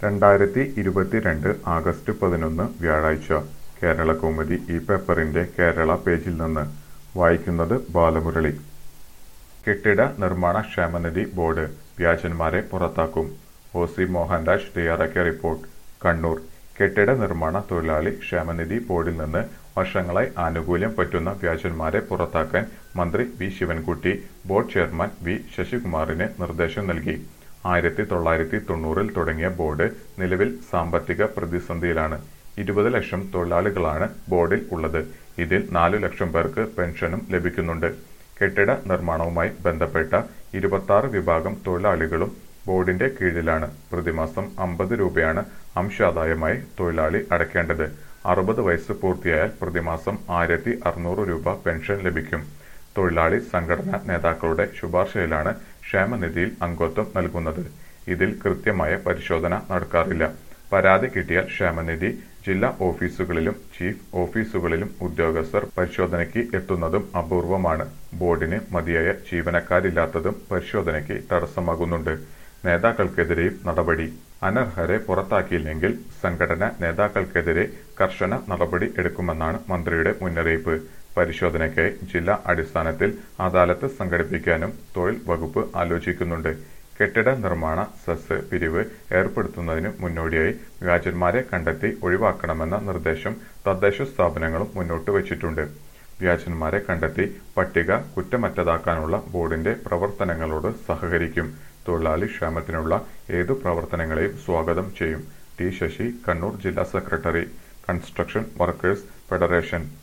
രണ്ടായിരത്തി ഇരുപത്തിരണ്ട് ആഗസ്റ്റ് പതിനൊന്ന് വ്യാഴാഴ്ച കേരളകൗമുദി ഈ പേപ്പറിന്റെ കേരള പേജിൽ നിന്ന് വായിക്കുന്നത് ബാലമുരളി കെട്ടിട നിർമ്മാണ ക്ഷേമനിധി ബോർഡ് വ്യാജന്മാരെ പുറത്താക്കും ഒ സി മോഹൻരാജ് തയ്യാറാക്കിയ റിപ്പോർട്ട് കണ്ണൂർ കെട്ടിട നിർമ്മാണ തൊഴിലാളി ക്ഷേമനിധി ബോർഡിൽ നിന്ന് വർഷങ്ങളായി ആനുകൂല്യം പറ്റുന്ന വ്യാജന്മാരെ പുറത്താക്കാൻ മന്ത്രി V Sivankutty board chairman V ശശികുമാറിന് നിർദ്ദേശം നൽകി ആയിരത്തി തൊള്ളായിരത്തി തൊണ്ണൂറിൽ തുടങ്ങിയ ബോർഡ് നിലവിൽ സാമ്പത്തിക പ്രതിസന്ധിയിലാണ് ഇരുപത് ലക്ഷം തൊഴിലാളികളാണ് ബോർഡിൽ ഉള്ളത് ഇതിൽ നാലു ലക്ഷം പേർക്ക് പെൻഷനും ലഭിക്കുന്നുണ്ട് കെട്ടിട നിർമ്മാണവുമായി ബന്ധപ്പെട്ട ഇരുപത്തി വിഭാഗം തൊഴിലാളികളും ബോർഡിന്റെ കീഴിലാണ് പ്രതിമാസം അമ്പത് രൂപയാണ് അംശാദായമായി തൊഴിലാളി അടയ്ക്കേണ്ടത് അറുപത് വയസ്സ് പൂർത്തിയായാൽ പ്രതിമാസം ആയിരത്തി അറുന്നൂറ് രൂപ പെൻഷൻ ലഭിക്കും തൊഴിലാളി സംഘടനാ നേതാക്കളുടെ ശുപാർശയിലാണ് ക്ഷേമനിധിയിൽ അംഗത്വം നൽകുന്നത് ഇതിൽ കൃത്യമായ പരിശോധന നടക്കാറില്ല പരാതി കിട്ടിയാൽ ക്ഷേമനിധി ജില്ലാ ഓഫീസുകളിലും ചീഫ് ഓഫീസുകളിലും ഉദ്യോഗസ്ഥർ പരിശോധനയ്ക്ക് എത്തുന്നതും അപൂർവമാണ് ബോർഡിന് മതിയായ ജീവനക്കാരില്ലാത്തതും പരിശോധനയ്ക്ക് തടസ്സമാകുന്നുണ്ട് നേതാക്കൾക്കെതിരെയും നടപടി അനർഹരെ പുറത്താക്കിയില്ലെങ്കിൽ സംഘടന നേതാക്കൾക്കെതിരെ കർശന നടപടി എടുക്കുമെന്നാണ് മന്ത്രിയുടെ മുന്നറിയിപ്പ് പരിശോധനയ്ക്കായി ജില്ലാ അടിസ്ഥാനത്തിൽ അദാലത്ത് സംഘടിപ്പിക്കാനും തൊഴിൽ വകുപ്പ് ആലോചിക്കുന്നുണ്ട് കെട്ടിട നിർമ്മാണ സെസ് പിരിവ് ഏർപ്പെടുത്തുന്നതിന് മുന്നോടിയായി വ്യാജന്മാരെ കണ്ടെത്തി ഒഴിവാക്കണമെന്ന നിർദ്ദേശം തദ്ദേശ സ്ഥാപനങ്ങളും മുന്നോട്ട് വച്ചിട്ടുണ്ട് വ്യാജന്മാരെ കണ്ടെത്തി പട്ടിക കുറ്റമറ്റതാക്കാനുള്ള ബോർഡിന്റെ പ്രവർത്തനങ്ങളോട് സഹകരിക്കും തൊഴിലാളി ക്ഷേമത്തിനുള്ള ഏതു പ്രവർത്തനങ്ങളെയും സ്വാഗതം ചെയ്യും ടി ശശി കണ്ണൂർ ജില്ലാ സെക്രട്ടറി കൺസ്ട്രക്ഷൻ വർക്കേഴ്സ് ഫെഡറേഷൻ